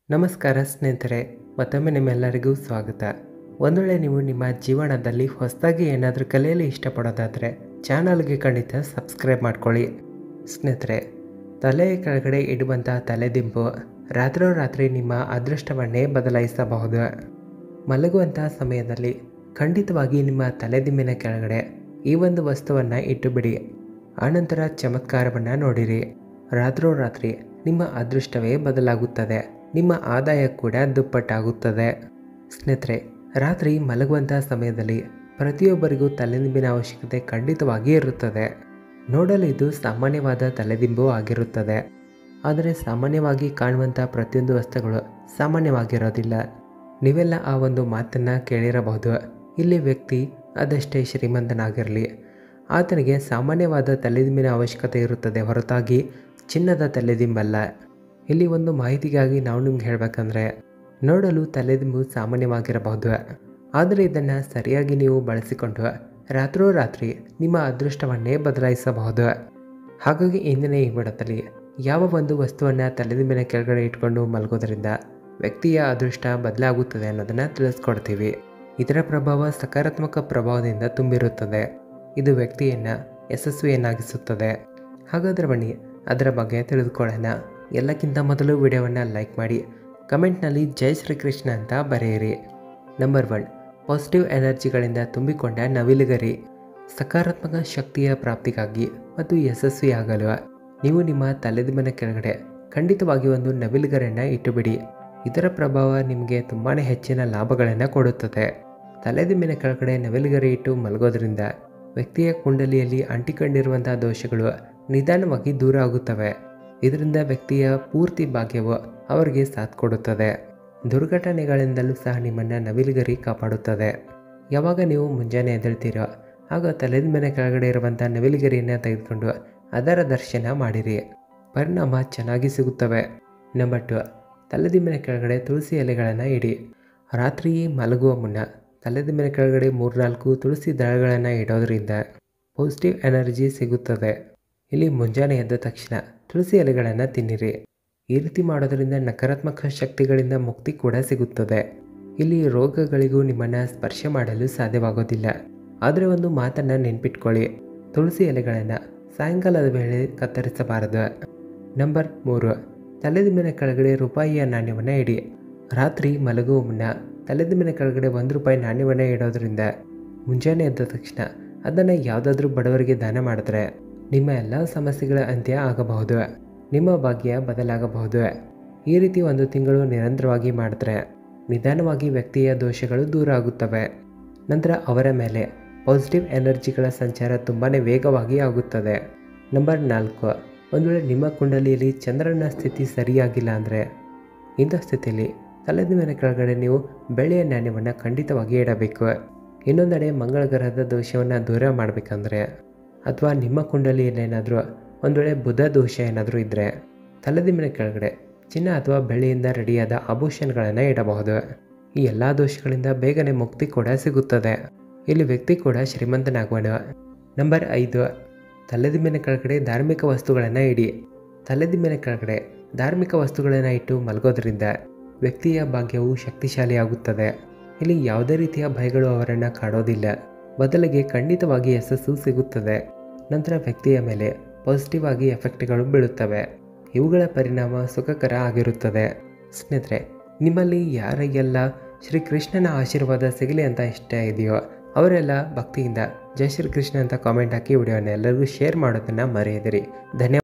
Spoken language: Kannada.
ನಮಸ್ಕಾರ ಸ್ನೇಹಿತರೆ ಮತ್ತೊಮ್ಮೆ ನಿಮ್ಮೆಲ್ಲರಿಗೂ ಸ್ವಾಗತ ಒಂದು ವೇಳೆ ನೀವು ನಿಮ್ಮ ಜೀವನದಲ್ಲಿ ಹೊಸದಾಗಿ ಏನಾದರೂ ಕಲಿಯಲು ಇಷ್ಟಪಡೋದಾದರೆ ಚಾನಲ್ಗೆ ಖಂಡಿತ ಸಬ್ಸ್ಕ್ರೈಬ್ ಮಾಡ್ಕೊಳ್ಳಿ ಸ್ನೇಹಿತರೆ ತಲೆಯ ಕೆಳಗಡೆ ಇಡುವಂಥ ತಲೆದಿಂಬು ರಾತ್ರೋರಾತ್ರಿ ನಿಮ್ಮ ಅದೃಷ್ಟವನ್ನೇ ಬದಲಾಯಿಸಬಹುದು ಮಲಗುವಂಥ ಸಮಯದಲ್ಲಿ ಖಂಡಿತವಾಗಿ ನಿಮ್ಮ ತಲೆದಿಂಬಿನ ಕೆಳಗಡೆ ಈ ಒಂದು ವಸ್ತುವನ್ನು ಇಟ್ಟುಬಿಡಿ ಆನಂತರ ಚಮತ್ಕಾರವನ್ನು ನೋಡಿರಿ ರಾತ್ರೋರಾತ್ರಿ ನಿಮ್ಮ ಅದೃಷ್ಟವೇ ಬದಲಾಗುತ್ತದೆ ನಿಮ್ಮ ಆದಾಯ ಕೂಡ ದುಪ್ಪಟ್ಟಾಗುತ್ತದೆ ಸ್ನೇಹಿತರೆ ರಾತ್ರಿ ಮಲಗುವಂಥ ಸಮಯದಲ್ಲಿ ಪ್ರತಿಯೊಬ್ಬರಿಗೂ ತಲೆದಿಂಬಿನ ಅವಶ್ಯಕತೆ ಖಂಡಿತವಾಗಿ ಇರುತ್ತದೆ ನೋಡಲು ಇದು ಸಾಮಾನ್ಯವಾದ ತಲೆದಿಂಬು ಆಗಿರುತ್ತದೆ ಆದರೆ ಸಾಮಾನ್ಯವಾಗಿ ಕಾಣುವಂಥ ಪ್ರತಿಯೊಂದು ವಸ್ತುಗಳು ಸಾಮಾನ್ಯವಾಗಿರೋದಿಲ್ಲ ನೀವೆಲ್ಲ ಆ ಒಂದು ಮಾತನ್ನು ಕೇಳಿರಬಹುದು ಇಲ್ಲಿ ವ್ಯಕ್ತಿ ಅದಷ್ಟೇ ಶ್ರೀಮಂತನಾಗಿರಲಿ ಆತನಿಗೆ ಸಾಮಾನ್ಯವಾದ ತಲೆದಿಂಬಿನ ಅವಶ್ಯಕತೆ ಇರುತ್ತದೆ ಹೊರತಾಗಿ ಚಿನ್ನದ ತಲೆದಿಂಬಲ್ಲ ಇಲ್ಲಿ ಒಂದು ಮಾಹಿತಿಗಾಗಿ ನಾವು ನಿಮ್ಗೆ ಹೇಳಬೇಕಂದ್ರೆ ನೋಡಲು ತಲೆದಿಂಬು ಸಾಮಾನ್ಯವಾಗಿರಬಹುದು ಆದರೆ ಇದನ್ನು ಸರಿಯಾಗಿ ನೀವು ಬಳಸಿಕೊಂಡು ರಾತ್ರೋರಾತ್ರಿ ನಿಮ್ಮ ಅದೃಷ್ಟವನ್ನೇ ಬದಲಾಯಿಸಬಹುದು ಹಾಗಾಗಿ ಇಂದಿನ ಈ ವಿಡದಲ್ಲಿ ಯಾವ ಒಂದು ವಸ್ತುವನ್ನು ತಲೆದಿಂಬಿನ ಕೆಳಗಡೆ ಇಟ್ಕೊಂಡು ಮಲಗೋದ್ರಿಂದ ವ್ಯಕ್ತಿಯ ಅದೃಷ್ಟ ಬದಲಾಗುತ್ತದೆ ಅನ್ನೋದನ್ನು ತಿಳಿಸ್ಕೊಡ್ತೀವಿ ಇದರ ಪ್ರಭಾವ ಸಕಾರಾತ್ಮಕ ಪ್ರಭಾವದಿಂದ ತುಂಬಿರುತ್ತದೆ ಇದು ವ್ಯಕ್ತಿಯನ್ನು ಯಶಸ್ವಿಯನ್ನಾಗಿಸುತ್ತದೆ ಹಾಗಾದರೆ ಬನ್ನಿ ಅದರ ಬಗ್ಗೆ ತಿಳಿದುಕೊಳ್ಳೋಣ ಎಲ್ಲಕ್ಕಿಂತ ಮೊದಲು ವಿಡಿಯೋವನ್ನು ಲೈಕ್ ಮಾಡಿ ಕಮೆಂಟ್ನಲ್ಲಿ ಜೈ ಶ್ರೀಕೃಷ್ಣ ಅಂತ ಬರೆಯಿರಿ ನಂಬರ್ ಒನ್ ಪಾಸಿಟಿವ್ ಎನರ್ಜಿಗಳಿಂದ ತುಂಬಿಕೊಂಡ ನವಿಲುಗರಿ ಸಕಾರಾತ್ಮಕ ಶಕ್ತಿಯ ಪ್ರಾಪ್ತಿಗಾಗಿ ಮತ್ತು ಯಶಸ್ವಿಯಾಗಲು ನೀವು ನಿಮ್ಮ ತಲೆದಿಂಬಿನ ಕೆಳಗಡೆ ಖಂಡಿತವಾಗಿ ಒಂದು ನವಿಲುಗರಿಯನ್ನು ಇಟ್ಟುಬಿಡಿ ಇದರ ಪ್ರಭಾವ ನಿಮಗೆ ತುಂಬಾ ಹೆಚ್ಚಿನ ಲಾಭಗಳನ್ನು ಕೊಡುತ್ತದೆ ತಲೆದಿಂಬಿನ ಕೆಳಗಡೆ ನವಿಲುಗರಿ ಇಟ್ಟು ಮಲಗೋದ್ರಿಂದ ವ್ಯಕ್ತಿಯ ಕುಂಡಲಿಯಲ್ಲಿ ಅಂಟಿಕೊಂಡಿರುವಂತಹ ದೋಷಗಳು ನಿಧಾನವಾಗಿ ದೂರ ಆಗುತ್ತವೆ ಇದರಿಂದ ವ್ಯಕ್ತಿಯ ಪೂರ್ತಿ ಭಾಗ್ಯವು ಅವರಿಗೆ ಸಾಥ್ ಕೊಡುತ್ತದೆ ದುರ್ಘಟನೆಗಳಿಂದಲೂ ಸಹ ನಿಮ್ಮನ್ನು ನವಿಲುಗರಿ ಕಾಪಾಡುತ್ತದೆ ಯಾವಾಗ ನೀವು ಮುಂಜಾನೆ ಎದ್ದೇಳ್ತೀರೋ ಆಗ ತಲೆದಿಂಬಿನ ಕೆಳಗಡೆ ಇರುವಂಥ ನವಿಲುಗರಿಯನ್ನು ತೆಗೆದುಕೊಂಡು ಅದರ ದರ್ಶನ ಮಾಡಿರಿ ಪರಿಣಾಮ ಚೆನ್ನಾಗಿ ಸಿಗುತ್ತವೆ ನಂಬರ್ ಟು ತಲೆದಿಂಬಿನ ಕೆಳಗಡೆ ತುಳಸಿ ಎಲೆಗಳನ್ನು ಇಡಿ ರಾತ್ರಿ ಮಲಗುವ ಮುನ್ನ ತಲೆದಿಂಬಿನ ಕೆಳಗಡೆ ಮೂರ್ನಾಲ್ಕು ತುಳಸಿ ದಳಗಳನ್ನು ಇಡೋದ್ರಿಂದ ಪಾಸಿಟಿವ್ ಎನರ್ಜಿ ಸಿಗುತ್ತದೆ ಇಲ್ಲಿ ಮುಂಜಾನೆ ಎದ್ದ ತಕ್ಷಣ ತುಳಸಿ ಎಲೆಗಳನ್ನು ತಿನ್ನಿರಿ ಈ ರೀತಿ ಮಾಡೋದರಿಂದ ನಕಾರಾತ್ಮಕ ಶಕ್ತಿಗಳಿಂದ ಮುಕ್ತಿ ಕೂಡ ಸಿಗುತ್ತದೆ ಇಲ್ಲಿ ರೋಗಗಳಿಗೂ ನಿಮ್ಮನ್ನು ಸ್ಪರ್ಶ ಮಾಡಲು ಸಾಧ್ಯವಾಗೋದಿಲ್ಲ ಆದರೆ ಒಂದು ಮಾತನ್ನು ನೆನ್ಪಿಟ್ಕೊಳ್ಳಿ ತುಳಸಿ ಎಲೆಗಳನ್ನು ಸಾಯಂಕಾಲದ ವೇಳೆ ಕತ್ತರಿಸಬಾರದು ನಂಬರ್ ಮೂರು ತಲೆದಿಂಬಿನ ಕೆಳಗಡೆ ರೂಪಾಯಿಯ ನಾಣ್ಯವನ್ನು ಇಡಿ ರಾತ್ರಿ ಮಲಗುವ ಮುನ್ನ ತಲೆದಿಂಬಿನ ಕೆಳಗಡೆ ಒಂದು ರೂಪಾಯಿ ನಾಣ್ಯವನ್ನು ಇಡೋದ್ರಿಂದ ಮುಂಜಾನೆ ಎದ್ದ ತಕ್ಷಣ ಅದನ್ನು ಯಾವುದಾದ್ರೂ ಬಡವರಿಗೆ ದಾನ ಮಾಡಿದ್ರೆ ನಿಮ್ಮ ಎಲ್ಲ ಸಮಸ್ಯೆಗಳ ಅಂತ್ಯ ಆಗಬಹುದು ನಿಮ್ಮ ಭಾಗ್ಯ ಬದಲಾಗಬಹುದು ಈ ರೀತಿ ಒಂದು ತಿಂಗಳು ನಿರಂತರವಾಗಿ ಮಾಡಿದ್ರೆ ನಿಧಾನವಾಗಿ ವ್ಯಕ್ತಿಯ ದೋಷಗಳು ದೂರ ಆಗುತ್ತವೆ ನಂತರ ಅವರ ಮೇಲೆ ಪಾಸಿಟಿವ್ ಎನರ್ಜಿಗಳ ಸಂಚಾರ ತುಂಬಾ ವೇಗವಾಗಿ ಆಗುತ್ತದೆ ನಂಬರ್ ನಾಲ್ಕು ಒಂದು ವೇಳೆ ನಿಮ್ಮ ಕುಂಡಲಿಯಲ್ಲಿ ಚಂದ್ರನ ಸ್ಥಿತಿ ಸರಿಯಾಗಿಲ್ಲ ಅಂದರೆ ಇಂಥ ಸ್ಥಿತಿಯಲ್ಲಿ ತಲೆದಿಂಬಿನ ಕೆಳಗಡೆ ನೀವು ಬೆಳೆಯ ನಾಣ್ಯವನ್ನು ಖಂಡಿತವಾಗಿ ಇಡಬೇಕು ಇನ್ನೊಂದೆಡೆ ಮಂಗಳ ಗ್ರಹದ ದೋಷವನ್ನು ದೂರ ಮಾಡಬೇಕಂದ್ರೆ ಅಥವಾ ನಿಮ್ಮ ಕುಂಡಲಿಯಲ್ಲಿ ಏನಾದರೂ ಒಂದು ವೇಳೆ ಬುಧ ದೋಷ ಏನಾದರೂ ಇದ್ದರೆ ತಲೆದಿಂಬಿನ ಕೆಳಗಡೆ ಚಿನ್ನ ಅಥವಾ ಬೆಳ್ಳಿಯಿಂದ ರೆಡಿಯಾದ ಆಭೂಷಣಗಳನ್ನು ಇಡಬಹುದು ಈ ಎಲ್ಲ ದೋಷಗಳಿಂದ ಬೇಗನೆ ಮುಕ್ತಿ ಕೂಡ ಸಿಗುತ್ತದೆ ಇಲ್ಲಿ ವ್ಯಕ್ತಿ ಕೂಡ ಶ್ರೀಮಂತನಾಗುವನು ನಂಬರ್ ಐದು ತಲೆದಿಂಬಿನ ಕೆಳಗಡೆ ಧಾರ್ಮಿಕ ವಸ್ತುಗಳನ್ನು ಇಡಿ ತಲೆದಿಂಬಿನ ಕೆಳಗಡೆ ಧಾರ್ಮಿಕ ವಸ್ತುಗಳನ್ನು ಇಟ್ಟು ಮಲಗೋದ್ರಿಂದ ವ್ಯಕ್ತಿಯ ಭಾಗ್ಯವು ಶಕ್ತಿಶಾಲಿಯಾಗುತ್ತದೆ ಇಲ್ಲಿ ಯಾವುದೇ ರೀತಿಯ ಭಯಗಳು ಅವರನ್ನು ಕಾಡೋದಿಲ್ಲ ಬದಲಿಗೆ ಖಂಡಿತವಾಗಿ ಯಶಸ್ಸು ಸಿಗುತ್ತದೆ ನಂತರ ವ್ಯಕ್ತಿಯ ಮೇಲೆ ಪಾಸಿಟಿವ್ ಆಗಿ ಎಫೆಕ್ಟ್ಗಳು ಬೀಳುತ್ತವೆ ಇವುಗಳ ಪರಿಣಾಮ ಸುಖಕರ ಆಗಿರುತ್ತದೆ ಸ್ನೇಹಿತರೆ ನಿಮ್ಮಲ್ಲಿ ಯಾರಿಗೆಲ್ಲ ಶ್ರೀಕೃಷ್ಣನ ಆಶೀರ್ವಾದ ಸಿಗಲಿ ಅಂತ ಇಷ್ಟ ಇದೆಯೋ ಅವರೆಲ್ಲ ಭಕ್ತಿಯಿಂದ ಜೈ ಶ್ರೀಕೃಷ್ಣ ಅಂತ ಕಾಮೆಂಟ್ ಹಾಕಿ ವಿಡಿಯೋನ ಎಲ್ಲರಿಗೂ ಶೇರ್ ಮಾಡೋದನ್ನು ಮರೆಯದಿರಿ ಧನ್ಯವಾದ